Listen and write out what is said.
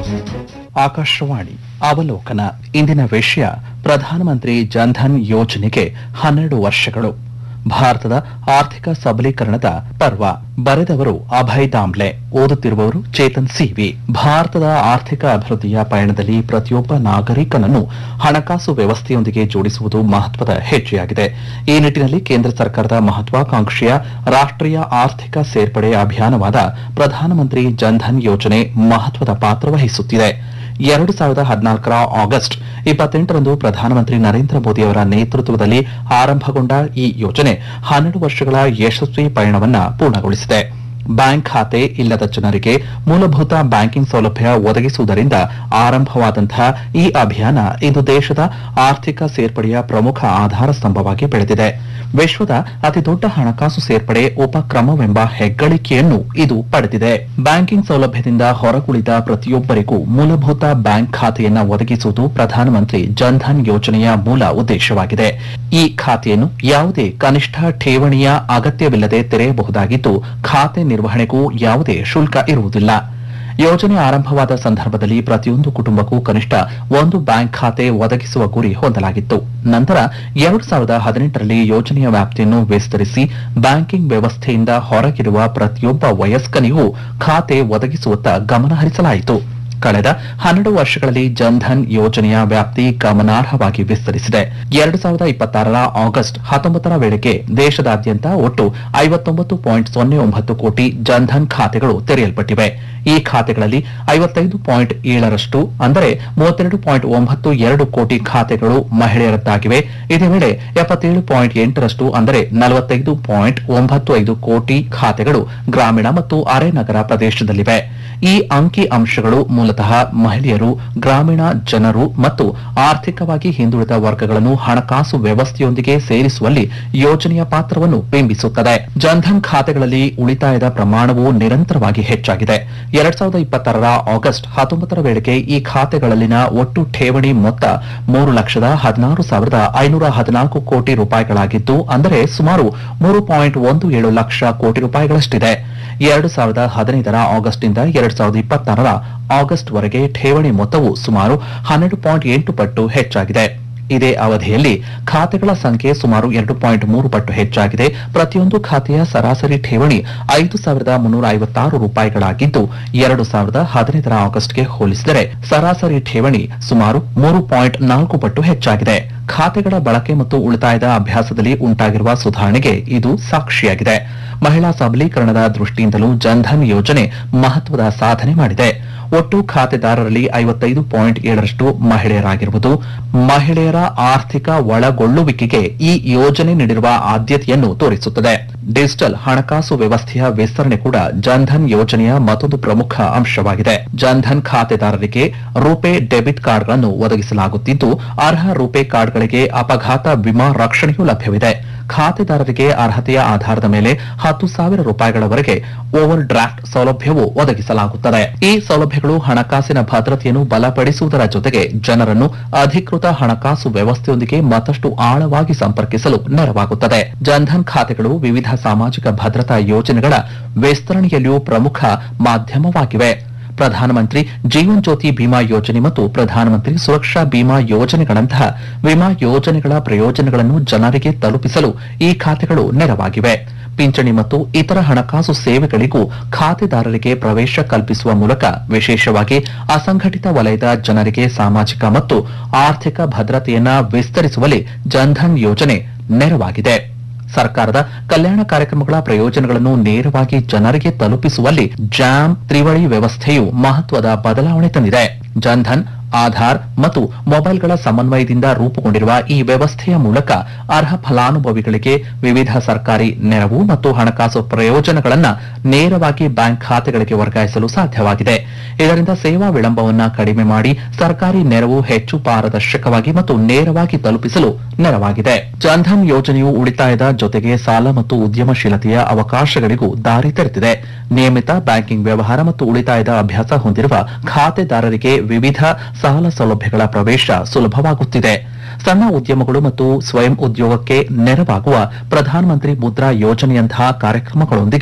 ಆಕಾಶವಾಣಿ ಅವಲೋಕನ ಇಂದಿನ ವಿಷಯ ಪ್ರಧಾನಮಂತ್ರಿ ಜನ್ಧನ್ ಯೋಜನೆಗೆ ಹನ್ನೆರಡು ವರ್ಷಗಳು ಭಾರತದ ಆರ್ಥಿಕ ಸಬಲೀಕರಣದ ಪರ್ವ ಬರೆದವರು ಅಭಯ್ ದಾಮ್ಲೆ ಓದುತ್ತಿರುವವರು ಚೇತನ್ ಸಿವಿ ಭಾರತದ ಆರ್ಥಿಕ ಅಭಿವೃದ್ಧಿಯ ಪಯಣದಲ್ಲಿ ಪ್ರತಿಯೊಬ್ಬ ನಾಗರಿಕನನ್ನು ಹಣಕಾಸು ವ್ಯವಸ್ಥೆಯೊಂದಿಗೆ ಜೋಡಿಸುವುದು ಮಹತ್ವದ ಹೆಜ್ಜೆಯಾಗಿದೆ ಈ ನಿಟ್ಟಿನಲ್ಲಿ ಕೇಂದ್ರ ಸರ್ಕಾರದ ಮಹತ್ವಾಕಾಂಕ್ಷೆಯ ರಾಷ್ಟ್ರೀಯ ಆರ್ಥಿಕ ಸೇರ್ಪಡೆ ಅಭಿಯಾನವಾದ ಪ್ರಧಾನಮಂತ್ರಿ ಜನ್ಧನ್ ಯೋಜನೆ ಮಹತ್ವದ ಪಾತ್ರ ವಹಿಸುತ್ತಿದೆ ಎರಡು ಸಾವಿರದ ಹದಿನಾಲ್ಕರ ಆಗಸ್ಟ್ ಇಪ್ಪತ್ತೆಂಟರಂದು ಪ್ರಧಾನಮಂತ್ರಿ ನರೇಂದ್ರ ಮೋದಿ ಅವರ ನೇತೃತ್ವದಲ್ಲಿ ಆರಂಭಗೊಂಡ ಈ ಯೋಜನೆ ಹನ್ನೆರಡು ವರ್ಷಗಳ ಯಶಸ್ವಿ ಪಯಣವನ್ನ ಪೂರ್ಣಗೊಳಿಸಿದೆ ಬ್ಯಾಂಕ್ ಖಾತೆ ಇಲ್ಲದ ಜನರಿಗೆ ಮೂಲಭೂತ ಬ್ಯಾಂಕಿಂಗ್ ಸೌಲಭ್ಯ ಒದಗಿಸುವುದರಿಂದ ಆರಂಭವಾದಂತಹ ಈ ಅಭಿಯಾನ ಇಂದು ದೇಶದ ಆರ್ಥಿಕ ಸೇರ್ಪಡೆಯ ಪ್ರಮುಖ ಆಧಾರ ಸ್ತಂಭವಾಗಿ ಬೆಳೆದಿದೆ ವಿಶ್ವದ ಅತಿದೊಡ್ಡ ಹಣಕಾಸು ಸೇರ್ಪಡೆ ಉಪಕ್ರಮವೆಂಬ ಹೆಗ್ಗಳಿಕೆಯನ್ನು ಇದು ಪಡೆದಿದೆ ಬ್ಯಾಂಕಿಂಗ್ ಸೌಲಭ್ಯದಿಂದ ಹೊರಗುಳಿದ ಪ್ರತಿಯೊಬ್ಬರಿಗೂ ಮೂಲಭೂತ ಬ್ಯಾಂಕ್ ಖಾತೆಯನ್ನ ಒದಗಿಸುವುದು ಪ್ರಧಾನಮಂತ್ರಿ ಜನ್ಧನ್ ಯೋಜನೆಯ ಮೂಲ ಉದ್ದೇಶವಾಗಿದೆ ಈ ಖಾತೆಯನ್ನು ಯಾವುದೇ ಕನಿಷ್ಠ ಠೇವಣಿಯ ಅಗತ್ಯವಿಲ್ಲದೆ ತೆರೆಯಬಹುದಾಗಿದ್ದು ಖಾತೆ ನಿರ್ವಹಣೆಗೂ ಯಾವುದೇ ಶುಲ್ಕ ಇರುವುದಿಲ್ಲ ಯೋಜನೆ ಆರಂಭವಾದ ಸಂದರ್ಭದಲ್ಲಿ ಪ್ರತಿಯೊಂದು ಕುಟುಂಬಕ್ಕೂ ಕನಿಷ್ಠ ಒಂದು ಬ್ಯಾಂಕ್ ಖಾತೆ ಒದಗಿಸುವ ಗುರಿ ಹೊಂದಲಾಗಿತ್ತು ನಂತರ ಎರಡು ಸಾವಿರದ ಹದಿನೆಂಟರಲ್ಲಿ ಯೋಜನೆಯ ವ್ಯಾಪ್ತಿಯನ್ನು ವಿಸ್ತರಿಸಿ ಬ್ಯಾಂಕಿಂಗ್ ವ್ಯವಸ್ಥೆಯಿಂದ ಹೊರಗಿರುವ ಪ್ರತಿಯೊಬ್ಬ ವಯಸ್ಕನಿಗೂ ಖಾತೆ ಒದಗಿಸುವತ್ತ ಗಮನ ಹರಿಸಲಾಯಿತು ಕಳೆದ ಹನ್ನೆರಡು ವರ್ಷಗಳಲ್ಲಿ ಜನ್ಧನ್ ಯೋಜನೆಯ ವ್ಯಾಪ್ತಿ ಗಮನಾರ್ಹವಾಗಿ ವಿಸ್ತರಿಸಿದೆ ಎರಡು ಸಾವಿರದ ಇಪ್ಪತ್ತಾರರ ಆಗಸ್ಟ್ ಹತ್ತೊಂಬತ್ತರ ವೇಳೆಗೆ ದೇಶದಾದ್ಯಂತ ಒಟ್ಟು ಐವತ್ತೊಂಬತ್ತು ಪಾಯಿಂಟ್ ಸೊನ್ನೆ ಒಂಬತ್ತು ಕೋಟಿ ಜನ್ಧನ್ ಖಾತೆಗಳು ತೆರೆಯಲ್ಪಟ್ಟಿವೆ ಈ ಖಾತೆಗಳಲ್ಲಿ ಐವತ್ತೈದು ಪಾಯಿಂಟ್ ಏಳರಷ್ಟು ಅಂದರೆ ಮೂವತ್ತೆರಡು ಪಾಯಿಂಟ್ ಒಂಬತ್ತು ಎರಡು ಕೋಟಿ ಖಾತೆಗಳು ಮಹಿಳೆಯರದ್ದಾಗಿವೆ ಇದೇ ವೇಳೆ ಎಪ್ಪತ್ತೇಳು ಪಾಯಿಂಟ್ ಎಂಟರಷ್ಟು ಅಂದರೆ ನಲವತ್ತೈದು ಪಾಯಿಂಟ್ ಒಂಬತ್ತು ಐದು ಕೋಟಿ ಖಾತೆಗಳು ಗ್ರಾಮೀಣ ಮತ್ತು ಅರೆ ನಗರ ಪ್ರದೇಶದಲ್ಲಿವೆ ಈ ಅಂಕಿ ಅಂಶಗಳು ಮೂಲತಃ ಮಹಿಳೆಯರು ಗ್ರಾಮೀಣ ಜನರು ಮತ್ತು ಆರ್ಥಿಕವಾಗಿ ಹಿಂದುಳಿದ ವರ್ಗಗಳನ್ನು ಹಣಕಾಸು ವ್ಯವಸ್ಥೆಯೊಂದಿಗೆ ಸೇರಿಸುವಲ್ಲಿ ಯೋಜನೆಯ ಪಾತ್ರವನ್ನು ಬಿಂಬಿಸುತ್ತದೆ ಜನ್ಧನ್ ಖಾತೆಗಳಲ್ಲಿ ಉಳಿತಾಯದ ಪ್ರಮಾಣವು ನಿರಂತರವಾಗಿ ಹೆಚ್ಚಾಗಿದೆ ಎರಡ್ ಸಾವಿರದ ಇಪ್ಪತ್ತಾರರ ಆಗಸ್ಟ್ ಹತ್ತೊಂಬತ್ತರ ವೇಳೆಗೆ ಈ ಖಾತೆಗಳಲ್ಲಿನ ಒಟ್ಟು ಠೇವಣಿ ಮೊತ್ತ ಮೂರು ಲಕ್ಷದ ಹದಿನಾರು ಸಾವಿರದ ಐನೂರ ಹದಿನಾಲ್ಕು ಕೋಟಿ ರೂಪಾಯಿಗಳಾಗಿದ್ದು ಅಂದರೆ ಸುಮಾರು ಮೂರು ಪಾಯಿಂಟ್ ಒಂದು ಏಳು ಲಕ್ಷ ಕೋಟಿ ರೂಪಾಯಿಗಳಷ್ಟಿದೆ ಎರಡು ಸಾವಿರದ ಹದಿನೈದರ ಆಗಸ್ಟ್ನಿಂದ ಎರಡ್ ಸಾವಿರದ ಇಪ್ಪತ್ತಾರರ ಆಗಸ್ಟ್ ವರೆಗೆ ಠೇವಣಿ ಮೊತ್ತವು ಸುಮಾರು ಹನ್ನೆರಡು ಪಾಯಿಂಟ್ ಎಂಟು ಪಟ್ಟು ಹೆಚ್ಚಾಗಿದೆ ಇದೇ ಅವಧಿಯಲ್ಲಿ ಖಾತೆಗಳ ಸಂಖ್ಯೆ ಸುಮಾರು ಎರಡು ಪಾಯಿಂಟ್ ಮೂರು ಪಟ್ಟು ಹೆಚ್ಚಾಗಿದೆ ಪ್ರತಿಯೊಂದು ಖಾತೆಯ ಸರಾಸರಿ ಠೇವಣಿ ಐದು ಸಾವಿರದ ಮುನ್ನೂರ ಐವತ್ತಾರು ರೂಪಾಯಿಗಳಾಗಿದ್ದು ಎರಡು ಸಾವಿರದ ಹದಿನೈದರ ಆಗಸ್ಟ್ಗೆ ಹೋಲಿಸಿದರೆ ಸರಾಸರಿ ಠೇವಣಿ ಸುಮಾರು ಮೂರು ಪಾಯಿಂಟ್ ನಾಲ್ಕು ಪಟ್ಟು ಹೆಚ್ಚಾಗಿದೆ ಖಾತೆಗಳ ಬಳಕೆ ಮತ್ತು ಉಳಿತಾಯದ ಅಭ್ಯಾಸದಲ್ಲಿ ಉಂಟಾಗಿರುವ ಸುಧಾರಣೆಗೆ ಇದು ಸಾಕ್ಷಿಯಾಗಿದೆ ಮಹಿಳಾ ಸಬಲೀಕರಣದ ದೃಷ್ಟಿಯಿಂದಲೂ ಜನ್ಧನ್ ಯೋಜನೆ ಮಹತ್ವದ ಸಾಧನೆ ಮಾಡಿದೆ ಒಟ್ಟು ಖಾತೆದಾರರಲ್ಲಿ ಐವತ್ತೈದು ಪಾಯಿಂಟ್ ಏಳರಷ್ಟು ಮಹಿಳೆಯರಾಗಿರುವುದು ಮಹಿಳೆಯರ ಆರ್ಥಿಕ ಒಳಗೊಳ್ಳುವಿಕೆಗೆ ಈ ಯೋಜನೆ ನೀಡಿರುವ ಆದ್ಯತೆಯನ್ನು ತೋರಿಸುತ್ತದೆ ಡಿಜಿಟಲ್ ಹಣಕಾಸು ವ್ಯವಸ್ಥೆಯ ವಿಸ್ತರಣೆ ಕೂಡ ಜನ್ಧನ್ ಯೋಜನೆಯ ಮತ್ತೊಂದು ಪ್ರಮುಖ ಅಂಶವಾಗಿದೆ ಜನ್ಧನ್ ಖಾತೆದಾರರಿಗೆ ರೂಪೆ ಡೆಬಿಟ್ ಕಾರ್ಡ್ಗಳನ್ನು ಒದಗಿಸಲಾಗುತ್ತಿದ್ದು ಅರ್ಹ ರೂಪೆ ಕಾರ್ಡ್ಗಳಿಗೆ ಅಪಘಾತ ವಿಮಾ ರಕ್ಷಣೆಯೂ ಲಭ್ಯವಿದೆ ಖಾತೆದಾರರಿಗೆ ಅರ್ಹತೆಯ ಆಧಾರದ ಮೇಲೆ ಹತ್ತು ಸಾವಿರ ರೂಪಾಯಿಗಳವರೆಗೆ ಓವರ್ ಡ್ರಾಫ್ಟ್ ಸೌಲಭ್ಯವೂ ಒದಗಿಸಲಾಗುತ್ತದೆ ಈ ಸೌಲಭ್ಯಗಳು ಹಣಕಾಸಿನ ಭದ್ರತೆಯನ್ನು ಬಲಪಡಿಸುವುದರ ಜೊತೆಗೆ ಜನರನ್ನು ಅಧಿಕೃತ ಹಣಕಾಸು ವ್ಯವಸ್ಥೆಯೊಂದಿಗೆ ಮತ್ತಷ್ಟು ಆಳವಾಗಿ ಸಂಪರ್ಕಿಸಲು ನೆರವಾಗುತ್ತದೆ ಜನ್ಧನ್ ಖಾತೆಗಳು ವಿವಿಧ ಸಾಮಾಜಿಕ ಭದ್ರತಾ ಯೋಜನೆಗಳ ವಿಸ್ತರಣೆಯಲ್ಲಿಯೂ ಪ್ರಮುಖ ಮಾಧ್ಯಮವಾಗಿವೆ ಪ್ರಧಾನಮಂತ್ರಿ ಜೀವನ್ ಜ್ಯೋತಿ ಬಿಮಾ ಯೋಜನೆ ಮತ್ತು ಪ್ರಧಾನಮಂತ್ರಿ ಸುರಕ್ಷಾ ಬಿಮಾ ಯೋಜನೆಗಳಂತಹ ವಿಮಾ ಯೋಜನೆಗಳ ಪ್ರಯೋಜನಗಳನ್ನು ಜನರಿಗೆ ತಲುಪಿಸಲು ಈ ಖಾತೆಗಳು ನೆರವಾಗಿವೆ ಪಿಂಚಣಿ ಮತ್ತು ಇತರ ಹಣಕಾಸು ಸೇವೆಗಳಿಗೂ ಖಾತೆದಾರರಿಗೆ ಪ್ರವೇಶ ಕಲ್ಪಿಸುವ ಮೂಲಕ ವಿಶೇಷವಾಗಿ ಅಸಂಘಟಿತ ವಲಯದ ಜನರಿಗೆ ಸಾಮಾಜಿಕ ಮತ್ತು ಆರ್ಥಿಕ ಭದ್ರತೆಯನ್ನ ವಿಸ್ತರಿಸುವಲ್ಲಿ ಜನ್ಧನ್ ಯೋಜನೆ ನೆರವಾಗಿದೆ ಸರ್ಕಾರದ ಕಲ್ಯಾಣ ಕಾರ್ಯಕ್ರಮಗಳ ಪ್ರಯೋಜನಗಳನ್ನು ನೇರವಾಗಿ ಜನರಿಗೆ ತಲುಪಿಸುವಲ್ಲಿ ಜಾಮ್ ತ್ರಿವಳಿ ವ್ಯವಸ್ಥೆಯು ಮಹತ್ವದ ಬದಲಾವಣೆ ತಂದಿದೆ ಜನ್ಧನ್ ಆಧಾರ್ ಮತ್ತು ಮೊಬೈಲ್ಗಳ ಸಮನ್ವಯದಿಂದ ರೂಪುಗೊಂಡಿರುವ ಈ ವ್ಯವಸ್ಥೆಯ ಮೂಲಕ ಅರ್ಹ ಫಲಾನುಭವಿಗಳಿಗೆ ವಿವಿಧ ಸರ್ಕಾರಿ ನೆರವು ಮತ್ತು ಹಣಕಾಸು ಪ್ರಯೋಜನಗಳನ್ನು ನೇರವಾಗಿ ಬ್ಯಾಂಕ್ ಖಾತೆಗಳಿಗೆ ವರ್ಗಾಯಿಸಲು ಸಾಧ್ಯವಾಗಿದೆ ಇದರಿಂದ ಸೇವಾ ವಿಳಂಬವನ್ನು ಕಡಿಮೆ ಮಾಡಿ ಸರ್ಕಾರಿ ನೆರವು ಹೆಚ್ಚು ಪಾರದರ್ಶಕವಾಗಿ ಮತ್ತು ನೇರವಾಗಿ ತಲುಪಿಸಲು ನೆರವಾಗಿದೆ ಜನ್ಧನ್ ಯೋಜನೆಯು ಉಳಿತಾಯದ ಜೊತೆಗೆ ಸಾಲ ಮತ್ತು ಉದ್ಯಮಶೀಲತೆಯ ಅವಕಾಶಗಳಿಗೂ ದಾರಿ ತೆರೆದಿದೆ ನಿಯಮಿತ ಬ್ಯಾಂಕಿಂಗ್ ವ್ಯವಹಾರ ಮತ್ತು ಉಳಿತಾಯದ ಅಭ್ಯಾಸ ಹೊಂದಿರುವ ಖಾತೆದಾರರಿಗೆ ವಿವಿಧ ಸಾಲ ಸೌಲಭ್ಯಗಳ ಪ್ರವೇಶ ಸುಲಭವಾಗುತ್ತಿದೆ ಸಣ್ಣ ಉದ್ಯಮಗಳು ಮತ್ತು ಸ್ವಯಂ ಉದ್ಯೋಗಕ್ಕೆ ನೆರವಾಗುವ ಪ್ರಧಾನಮಂತ್ರಿ ಮುದ್ರಾ ಯೋಜನೆಯಂತಹ ಕಾರ್ಯಕ್ರಮಗಳೊಂದಿಗೆ